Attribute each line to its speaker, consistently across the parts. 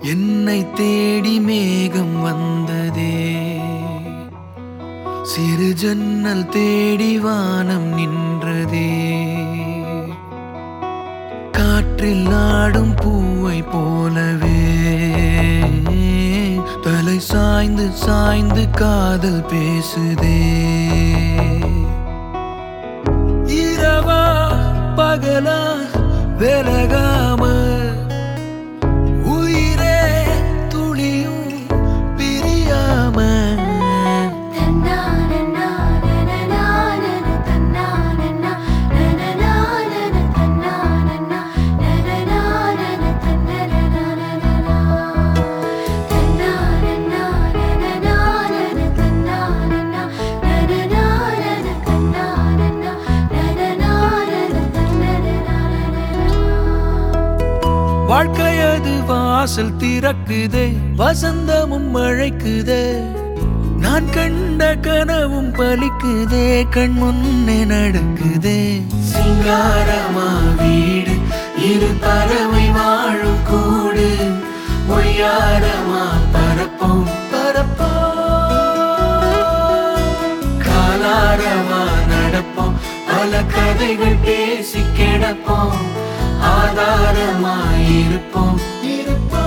Speaker 1: என்னை தேடி மேகம் வந்ததே சிறு ஜன்னல் தேடி வானம் நின்றதே காற்றில் ஆடும் பூவை போலவே தலை சாய்ந்து சாய்ந்து காதல் பேசுதே இரவா பகலா விலகாம உயிரே துளியும் பிரியாம வாழ்க்கையது வாசல் திறக்குதே வசந்தமும் அழைக்குதே நான் கண்ட கனவும் பலிக்குதே கண் முன்னே நடக்குதே சிங்காரமா வீடு இரு பறவை வாழும் கூடு ஒய்யாரமா பரப்போம் பரப்போம் காலாரமா நடப்போம் பல கதைகள் பேசி கிடப்போம் ஆதாரமாய் இருப்போம் இருப்போம்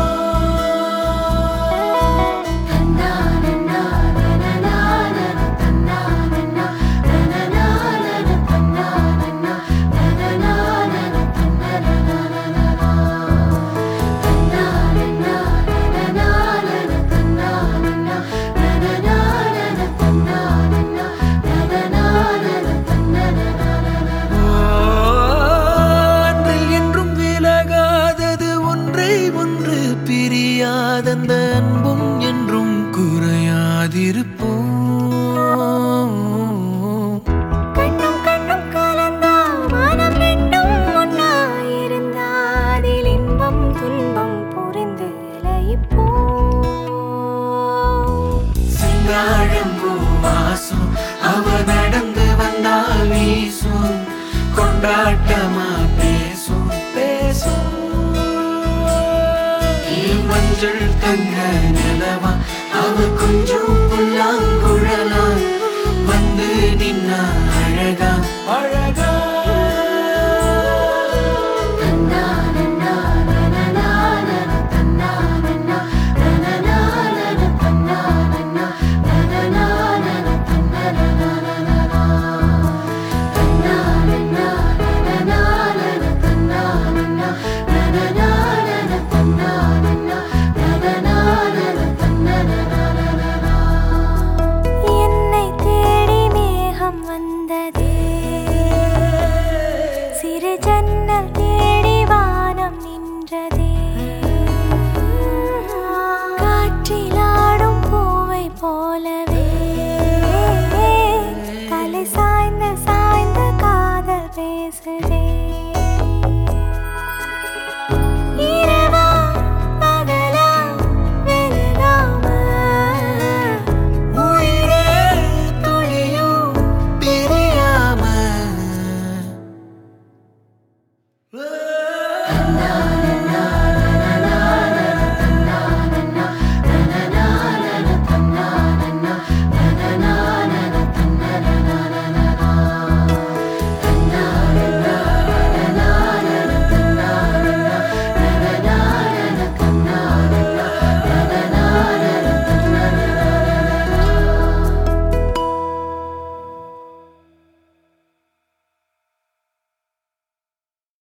Speaker 1: அன்றில் என்றும் விலகாதது ஒன்றை ஒன்று பிரியாதந்த அன்பும் என்றும் குறையாதிருப்போம்
Speaker 2: கண்ணும் கண்ணும் கலந்தா மனம் ரெண்டும் ஒன்னாயிருந்தா அதில் இன்பம் துன்பம் புரிந்து லயிப்போம்
Speaker 1: சிங்காழம் வாசம் அவ நடந்து வந்தால் வீசும் கொண்டாட்டமா பேசும் பேசும் மஞ்சள் தங்க நிலவா